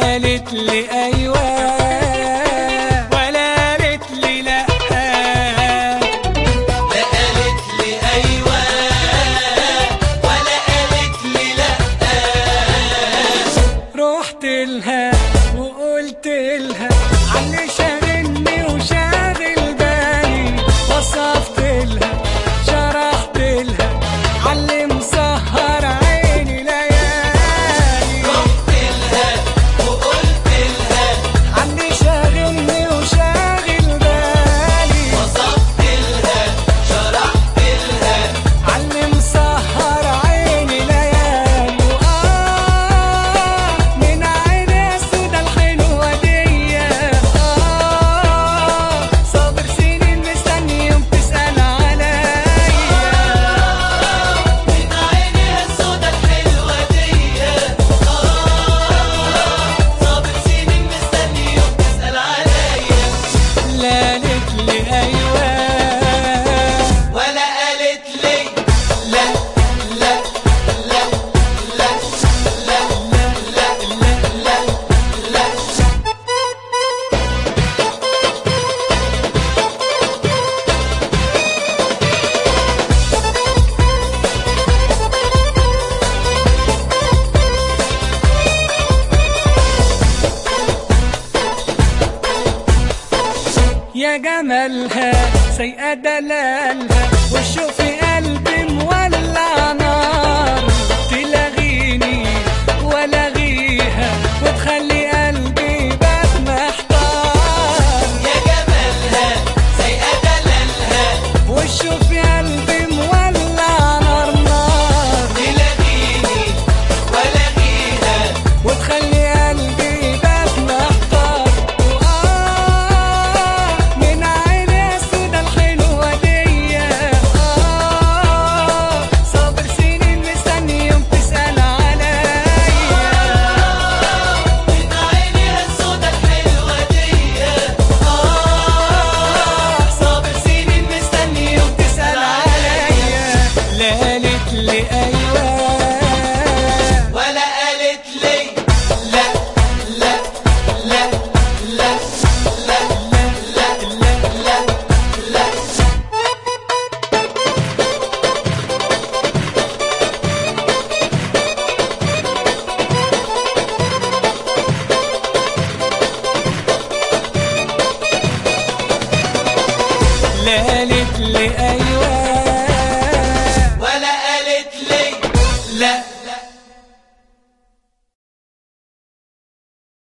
قالت لي ايوه ولا قالت لي لا لا قالت لي ايوه ولا قالت لي لا رحت لها وقلت لها علي شاغلني وشاغل بالي وصفت لها شرحت لها علي مسهر عيني ليالي رحت لها وقلت لها علي شاغلني وشاغل بالي وصفت لها شرحت لها علي مسهر عيني ليالي وآه من عيني السودا الحلوة دي آه صابر سنين مستني يوم تسأل عليا من عينيها السودا الحلوة دي آه صابر سنين مستني يوم تسأل عليا لا قالت لي أيوة ولا قالت لي لا لا لا لا لا لا لا لا لا يا جمالها سيئة دلالها والشوق في قلبي مولع نار تلاغيني ولاغيها وتخلي قلبي بات محتار يا جمالها سيئة دلالها والشوق في قلبي مولع نار نار تلاقيني ولاقيها وتخلي قلبي بات محتار وآه من عيني السودا الحلوة دي آه صابر سنين مستني يوم تسأل عليا من عينيها السودا الحلوة دي آه صابر سنين مستني يوم تسأل عليا لا قالت لي أيوة ولا قالت لي لا لا لا لا لا لا لا لا لا لا قالت لي أيوة